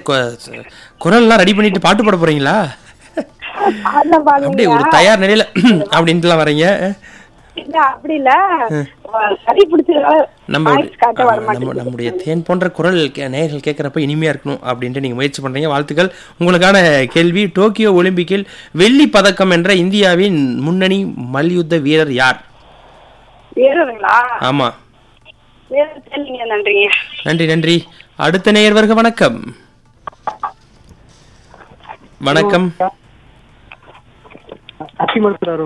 கொ- குரல்லாம் ரெடி பண்ணிட்டு பாட்டு பாட போறீங்களா அதெல்லாம் அப்படியே ஒரு பாருங்க தயார் நிலையில அப்படின்ட்டுலாம் வரீங்க இல்ல அப்படி இல்ல சளி பிடிச்சிருக்கால நம்ம வாய்ஸ் காட்ட வர நம்ம மாட்டேங்குது நம்முடைய தேன் போன்ற குரல் கே- நேயர்கள் கேட்குறப்ப இனிமையா இருக்கணும் அப்படின்ட்டு நீங்க முயற்சி பண்றீங்க வாழ்த்துக்கள் உங்களுக்கான கேள்வி டோக்கியோ ஒலிம்பிக்கில் வெள்ளி பதக்கம் என்ற இந்தியாவின் முன்னணி மல்யுத்த வீரர் யார் வீரருங்களா ஆமா வீரர் தெரியலீங்க நன்றிங்க நன்றி நன்றி அடுத்த நேயர் வருக வணக்கம் வணக்கம் அத்திமரத்தில்